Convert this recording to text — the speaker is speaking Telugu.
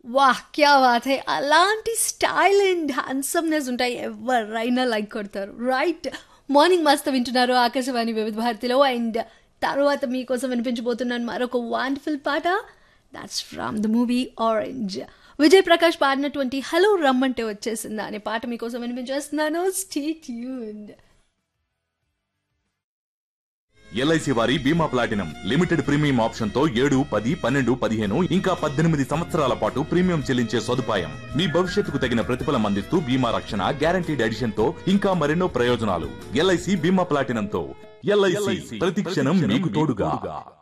వాహ్ క్యా బాత్ హై అలాంటి స్టైల్ అండ్ హ్యాండ్సమ్నెస్ ఉంటాయి ఎవరైనా లైక్ కొడతారు రైట్ మార్నింగ్ మస్తు వింటున్నారు ఆకాశవాణి వివిధ భారతిలో అండ్ తర్వాత మీకోసం వినిపించబోతున్నాను మరొక వండర్ఫుల్ పాట that's from the movie Orange Vijay Prakash పాడినటువంటి హలో రమ్మంటే వచ్చేసిందా అనే పాట మీకోసం వినిపించేస్తున్నాను స్టే ట్యూన్డ్ ఎల్ఐసి వారి బీమా ప్లాటినం లిమిటెడ్ ప్రీమియం ఆప్షన్ తో ఏడు పది పన్నెండు పదిహేను ఇంకా పద్దెనిమిది సంవత్సరాల పాటు ప్రీమియం చెల్లించే సదుపాయం మీ భవిష్యత్తుకు తగిన ప్రతిఫలం అందిస్తూ బీమా రక్షణ గ్యారంటీడ్ ఎడిషన్ తో ఇంకా మరెన్నో ప్రయోజనాలు ఎల్ఐసి బీమా ప్లాటినం తో ఎల్ఐసి ప్రతి క్షణం మీకు తోడుగా